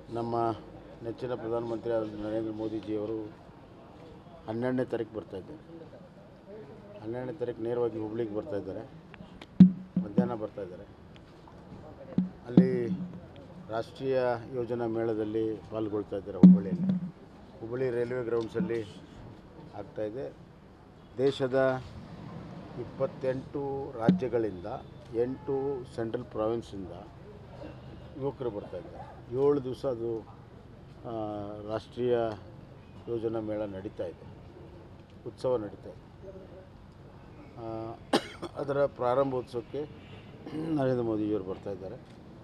ನಮ್ಮ ನೆಚ್ಚಿನ ಪ್ರಧಾನಮಂತ್ರಿ ಆದ ನರೇಂದ್ರ ಮೋದಿಜಿಯವರು ಹನ್ನೆರಡನೇ ತಾರೀಕು ಬರ್ತಾಯಿದ್ದಾರೆ ಹನ್ನೆರಡನೇ ತಾರೀಕು ನೇರವಾಗಿ ಹುಬ್ಳಿಗೆ ಬರ್ತಾಯಿದ್ದಾರೆ ಮಧ್ಯಾಹ್ನ ಬರ್ತಾಯಿದ್ದಾರೆ ಅಲ್ಲಿ ರಾಷ್ಟ್ರೀಯ ಯೋಜನಾ ಮೇಳದಲ್ಲಿ ಪಾಲ್ಗೊಳ್ತಾ ಇದ್ದಾರೆ ಹುಬ್ಬಳ್ಳಿಯಲ್ಲಿ ಹುಬ್ಬಳ್ಳಿ ರೈಲ್ವೆ ಗ್ರೌಂಡ್ಸಲ್ಲಿ ಆಗ್ತಾಯಿದೆ ದೇಶದ ಇಪ್ಪತ್ತೆಂಟು ರಾಜ್ಯಗಳಿಂದ ಎಂಟು ಸೆಂಟ್ರಲ್ ಪ್ರಾವಿನ್ಸಿಂದ ಯುವಕರು ಬರ್ತಾಯಿದ್ದಾರೆ ಏಳು ದಿವಸ ಅದು ಆ, ರಾಷ್ಟ್ರೀಯ ಯೋಜನಾ ಮೇಳ ನಡೀತಾ ಇದೆ ಉತ್ಸವ ನಡೀತಾ ಇದೆ ಆ, ಅದರ ಪ್ರಾರಂಭೋತ್ಸವಕ್ಕೆ ನರೇಂದ್ರ ಮೋದಿಜಿಯವರು ಬರ್ತಾ ಇದ್ದಾರೆ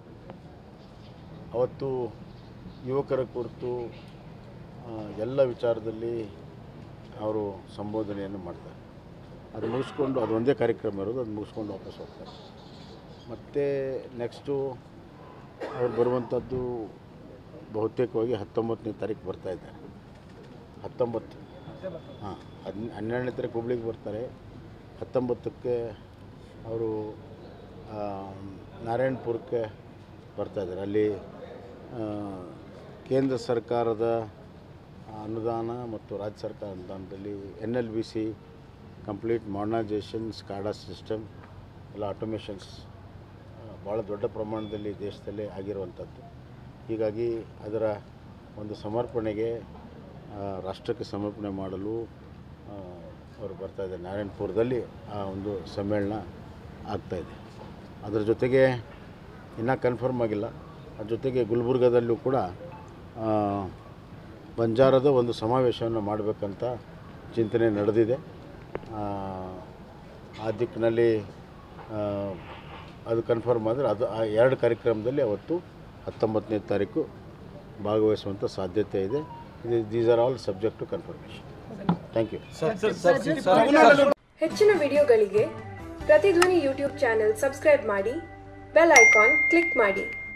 ಅವತ್ತು ಯುವಕರ ಕುರಿತು ಆ, ಎಲ್ಲ ವಿಚಾರದಲ್ಲಿ ಅವರು ಸಂಬೋಧನೆಯನ್ನು ಮಾಡ್ತಾರೆ ಅದು ಮುಗಿಸ್ಕೊಂಡು ಅದು ಒಂದೇ ಕಾರ್ಯಕ್ರಮ ಇರೋದು ಅದು ಮುಗಿಸ್ಕೊಂಡು ವಾಪಸ್ ಹೋಗ್ತಾರೆ ಮತ್ತು ನೆಕ್ಸ್ಟು ಅವ್ರು ಬರುವಂಥದ್ದು ಬಹುತೇಕವಾಗಿ ಹತ್ತೊಂಬತ್ತನೇ ತಾರೀಕು ಬರ್ತಾ ಇದ್ದಾರೆ ಹತ್ತೊಂಬತ್ತು ಹಾಂ ಹದ್ ಹನ್ನೆರಡನೇ ತಾರೀಕು ಹುಬ್ಳಿಗೆ ಬರ್ತಾರೆ ಹತ್ತೊಂಬತ್ತಕ್ಕೆ ಅವರು ಆ, ನಾರಾಯಣಪುರಕ್ಕೆ ಬರ್ತಾ ಇದ್ದಾರೆ ಅಲ್ಲಿ ಆ, ಕೇಂದ್ರ ಸರ್ಕಾರದ ಅನುದಾನ ಮತ್ತು ರಾಜ್ಯ ಸರ್ಕಾರ ಅನುದಾನದಲ್ಲಿ N L B C complete modernisation SCADA system ಎಲ್ಲ ಆಟೋಮೇಷನ್ಸ್ ಭಾಳ ದೊಡ್ಡ ಪ್ರಮಾಣದಲ್ಲಿ ದೇಶದಲ್ಲೇ ಆಗಿರುವಂಥದ್ದು ಹೀಗಾಗಿ ಅದರ ಒಂದು ಸಮರ್ಪಣೆಗೆ ಆ, ರಾಷ್ಟ್ರಕ್ಕೆ ಸಮರ್ಪಣೆ ಮಾಡಲು ಆ, ಅವರು ಬರ್ತಾಯಿದ್ದಾರೆ ನಾರಾಯಣಪುರದಲ್ಲಿ ಆ ಒಂದು ಸಮ್ಮೇಳನ ಆಗ್ತಾಯಿದೆ ಅದರ ಜೊತೆಗೆ ಇನ್ನೂ ಕನ್ಫರ್ಮ್ ಆಗಿಲ್ಲ ಅದ್ರ ಜೊತೆಗೆ ಗುಲ್ಬರ್ಗದಲ್ಲೂ ಕೂಡ ಆ, ಬಂಜಾರದ ಒಂದು ಸಮಾವೇಶವನ್ನು ಮಾಡಬೇಕಂತ ಚಿಂತನೆ ನಡೆದಿದೆ ಆ, ಆ ದಿಕ್ಕಿನಲ್ಲಿ ಆ, ಅದು ಕನ್ಫರ್ಮ್ ಆದರೆ ಅದು ಆ ಎರಡು ಕಾರ್ಯಕ್ರಮದಲ್ಲಿ ಅವತ್ತು ಹತ್ತೊಂಬತ್ತನೇ ತಾರೀಕು ಭಾಗವಹಿಸುವಂಥ ಸಾಧ್ಯತೆ ಇದೆ ಇದು these are all subject to confirmation thank you ಹೆಚ್ಚಿನ ವಿಡಿಯೋಗಳಿಗೆ ಪ್ರತಿಧ್ವನಿ ಯೂಟ್ಯೂಬ್ ಚಾನೆಲ್ ಸಬ್ಸ್ಕ್ರೈಬ್ ಮಾಡಿ ಬೆಲ್ ಐಕಾನ್ ಕ್ಲಿಕ್ ಮಾಡಿ